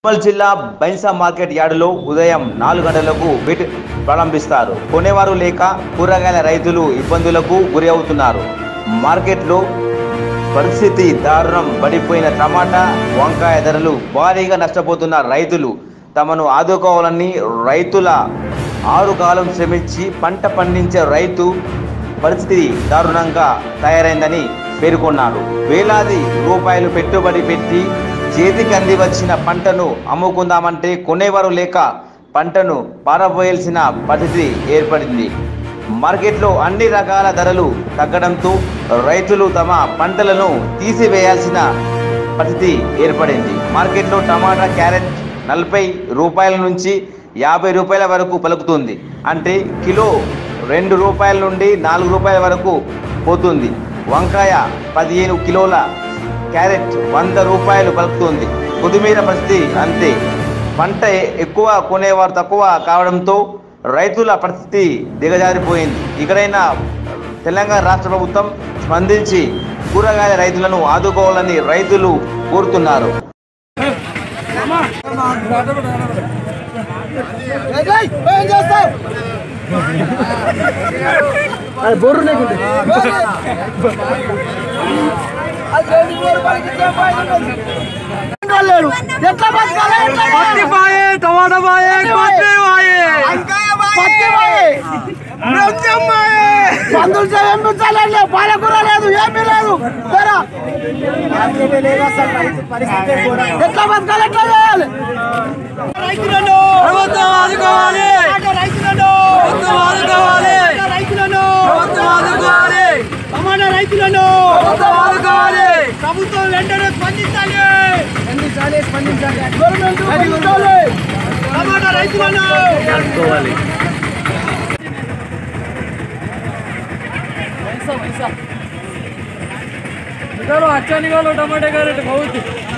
నిర్మల్ జిల్లా బైన్సా మార్కెట్ యార్డులో ఉదయం నాలుగు గంటలకు బిట్ ప్రారంభిస్తారు కొనేవారు లేక కూరగాయల రైతులు ఇబ్బందులకు గురి అవుతున్నారు మార్కెట్లో పరిస్థితి దారుణం పడిపోయిన టమాటా వంకాయ ధరలు భారీగా నష్టపోతున్న రైతులు తమను ఆదుకోవాలని రైతుల ఆరు కాలం శ్రమించి పంట పండించే రైతు పరిస్థితి దారుణంగా తయారైందని పేర్కొన్నారు వేలాది రూపాయలు పెట్టుబడి పెట్టి చేతికి అంది వచ్చిన పంటను అమ్ముకుందామంటే కొనేవారు లేక పంటను పారబోయాల్సిన పరిస్థితి ఏర్పడింది మార్కెట్లో అన్ని రకాల ధరలు తగ్గడంతో రైతులు తమ పంటలను తీసివేయాల్సిన పరిస్థితి ఏర్పడింది మార్కెట్లో టమాటా క్యారెట్ నలభై రూపాయల నుంచి యాభై రూపాయల వరకు పలుకుతుంది అంటే కిలో రెండు రూపాయల నుండి నాలుగు రూపాయల వరకు పోతుంది వంకాయ పదిహేను కిలోల క్యారెట్ వంద రూపాయలు పలుకుతుంది కొత్తిమీర పరిస్థితి అంతే పంట ఎక్కువ కొనేవారు తక్కువ కావడంతో రైతుల పరిస్థితి దిగజారిపోయింది ఇకడైనా తెలంగాణ రాష్ట్ర ప్రభుత్వం స్పందించి కూరగాయల రైతులను ఆదుకోవాలని రైతులు కోరుతున్నారు ఏం చేస్తావు బొర్రు లేకుంటే లేడు ఎట్లా బతకాలి పత్తి బాయే టమాటా బాయే పత్తి బాయే పత్తి బాయే పందులు చేయించాలంటే పాలకూర లేదు ఏమీ లేదు ధర ఎట్లా బతకాలి ఎట్లా చేయాలి రైతులను ప్రభుత్వం ఆదుకోవాలి రైతులను ప్రభుత్వం ఆదుకోవాలి రైతులను ప్రభుత్వం ఆదుకోవాలి టమాటా రైతులను ప్రభుత్వం ఆదుకోవాలి ప్రభుత్వం వెంటనే స్పందించాలి స్పందించాలి స్పందించాలి గవర్నమెంట్ స్పందించాలి టమాటా రైతులను चलो अच्छा निकालो टमाटे का रेट बहुत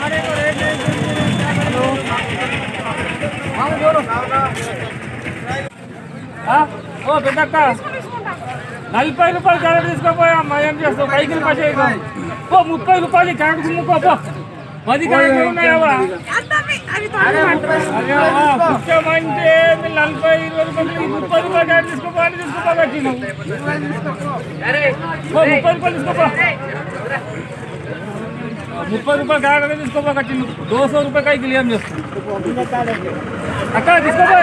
ఓ పెద్దక్క నలభై రూపాయలు క్యారెట్ తీసుకోపోయా ఏం చేస్తావు పైకి పచ్చేద్దాం ఓ ముప్పై రూపాయలు క్యారెట్ ముక్కో పో పది క్యారెట్లు ఉన్నాయా ముఖ్యమంటే మీరు నలభై ఇరవై రూపాయలు ముప్పై రూపాయలు క్యారెట్ తీసుకోపో అని తీసుకోపోగట్టి ఓ ముప్పై రూపాయలు తీసుకోపో ముప్పై రూపాయలు కాకుండా తీసుకోపోకట్టి దో సో రూపాయ కాయ క్లియర్ చేస్తాం అక్క తీసుకోపో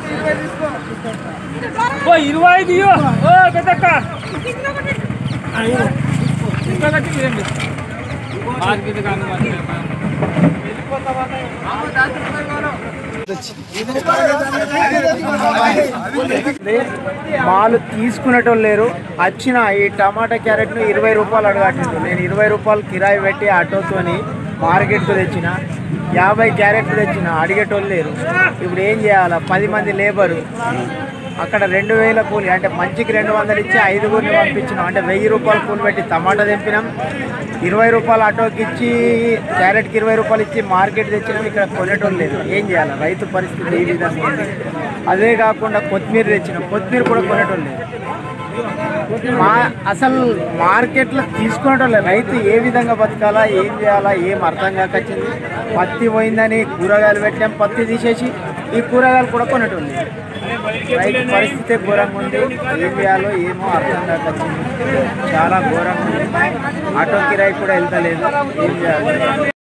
ఓ ఇరవై ఐదు ఇయ్యో. ఓ పెద్దక్క తీసుకోకట్టి క్లియర్ చేస్తాం మార్కెట్ కానీ మాలు తీసుకునేటోళ్ళు లేరు వచ్చిన ఈ టమాటా క్యారెట్ను ఇరవై రూపాయలు అడగట్లేదు నేను ఇరవై రూపాయలు కిరాయి పెట్టి ఆటోతోని మార్కెట్కు తెచ్చిన యాభై క్యారెట్లు తెచ్చిన అడిగేటోళ్ళు లేరు ఇప్పుడు ఏం చేయాలా పది మంది లేబరు అక్కడ రెండు వేల కూలి అంటే మంచికి రెండు వందలు ఇచ్చి ఐదుగురిని పంపించినాం అంటే వెయ్యి రూపాయలు కూలి పెట్టి టమాటా తెంపినాం ఇరవై రూపాయలు ఆటోకి ఇచ్చి క్యారెట్కి ఇరవై రూపాయలు ఇచ్చి మార్కెట్ తెచ్చినాం ఇక్కడ కొనేటోళ్ళు లేదు ఏం చేయాలి రైతు పరిస్థితి ఈ విధంగా ఉంది అదే కాకుండా కొత్తిమీర తెచ్చినాం కొత్తిమీర కూడా కొనేటోళ్ళు లేదు మా అసలు మార్కెట్లో తీసుకునేటోళ్ళు రైతు ఏ విధంగా బతకాలా ఏం చేయాలా ఏం అర్థం కాకొచ్చింది పత్తి పోయిందని కూరగాయలు పెట్టాం పత్తి తీసేసి ఈ కూరగాయలు కూడా కొనేటోళ్ళు లేదు. రైతు పరిస్థితి ఘోరంగా ఉంది ఏం చేయాలో ఏమో అర్థం కాకొచ్చింది చాలా ఘోరంగా ఉంది ఆటో కిరాయి కూడా వెళ్తలేదు ఏం చేయాలి